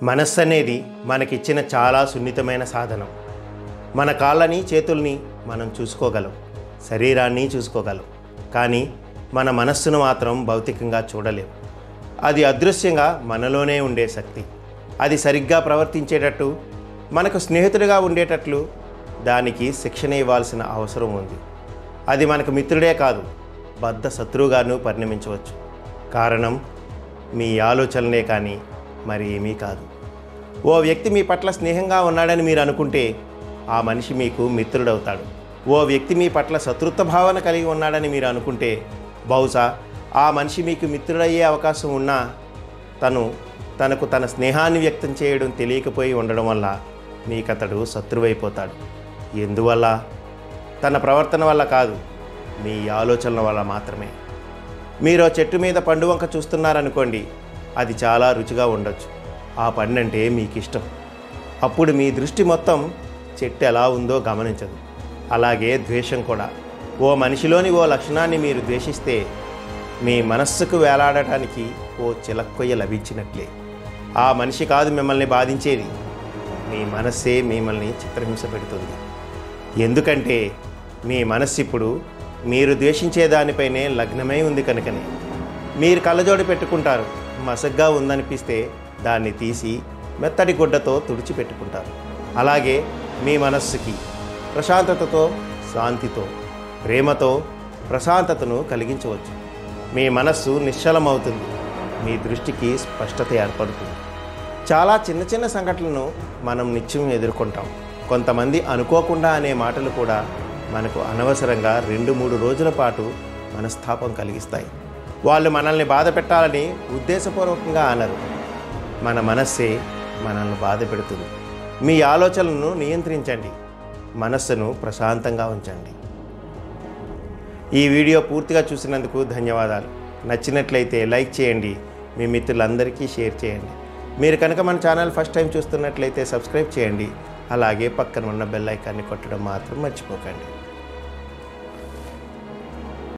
మనస్సు అనేది మనకిచ్చిన చాలా సున్నితమైన సాధనం మన కాళ్ళని చేతుల్ని మనం చూసుకోగలం శరీరాన్ని చూసుకోగలం కానీ మన మనస్సును మాత్రం భౌతికంగా చూడలేం అది అదృశ్యంగా మనలోనే ఉండే శక్తి అది సరిగ్గా ప్రవర్తించేటట్టు మనకు స్నేహితుడిగా ఉండేటట్లు దానికి శిక్షణ ఇవ్వాల్సిన అవసరం ఉంది అది మనకు మిత్రుడే కాదు బద్ధ శత్రువుగాను పరిణమించవచ్చు కారణం మీ ఆలోచనలే కానీ మరి ఏమీ కాదు ఓ వ్యక్తి మీ పట్ల స్నేహంగా ఉన్నాడని మీరు అనుకుంటే ఆ మనిషి మీకు మిత్రుడవుతాడు ఓ వ్యక్తి మీ పట్ల శత్రుత్వ భావన కలిగి ఉన్నాడని మీరు అనుకుంటే బహుశా ఆ మనిషి మీకు మిత్రుడయ్యే అవకాశం ఉన్నా తను తనకు తన స్నేహాన్ని వ్యక్తం చేయడం తెలియకపోయి ఉండడం వల్ల మీకతడు శత్రువైపోతాడు ఎందువల్ల తన ప్రవర్తన వల్ల కాదు మీ ఆలోచనల వల్ల మాత్రమే మీరు ఆ చెట్టు మీద పండు వంక చూస్తున్నారనుకోండి అది చాలా రుచిగా ఉండొచ్చు ఆ పండు అంటే మీకు ఇష్టం అప్పుడు మీ దృష్టి మొత్తం చెట్టు ఎలా ఉందో గమనించదు అలాగే ద్వేషం కూడా ఓ మనిషిలోని ఓ లక్షణాన్ని మీరు ద్వేషిస్తే మీ మనస్సుకు వేలాడటానికి ఓ చిలక్కొయ్య లభించినట్లే ఆ మనిషి కాదు మిమ్మల్ని బాధించేది మీ మనస్సే మిమ్మల్ని చిత్రహింస పెడుతుంది ఎందుకంటే మీ మనస్సు ఇప్పుడు మీరు ద్వేషించే దానిపైనే లగ్నమై ఉంది కనుకనే మీరు కళ్ళజోడు పెట్టుకుంటారు మసగ్గా ఉందనిపిస్తే దాన్ని తీసి మెత్తడి గుడ్డతో తుడిచిపెట్టుకుంటారు అలాగే మీ మనస్సుకి ప్రశాంతతతో శాంతితో ప్రేమతో ప్రశాంతతను కలిగించవచ్చు మీ మనస్సు నిశ్చలమవుతుంది మీ దృష్టికి స్పష్టత ఏర్పడుతుంది చాలా చిన్న చిన్న సంఘటనలను మనం నిత్యం ఎదుర్కొంటాం కొంతమంది అనుకోకుండా అనే మాటలు కూడా మనకు అనవసరంగా రెండు మూడు రోజుల పాటు మనస్తాపం కలిగిస్తాయి వాళ్ళు మనల్ని బాధ పెట్టాలని ఉద్దేశపూర్వకంగా అనరు మన మనస్సే మనల్ని బాధ పెడుతుంది మీ ఆలోచనలను నియంత్రించండి మనస్సును ప్రశాంతంగా ఉంచండి ఈ వీడియో పూర్తిగా చూసినందుకు ధన్యవాదాలు నచ్చినట్లయితే లైక్ చేయండి మీ మిత్రులందరికీ షేర్ చేయండి మీరు కనుక మన ఛానల్ ఫస్ట్ టైం చూస్తున్నట్లయితే సబ్స్క్రైబ్ చేయండి అలాగే పక్కన ఉన్న బెల్ ఐకాన్ని కొట్టడం మాత్రం మర్చిపోకండి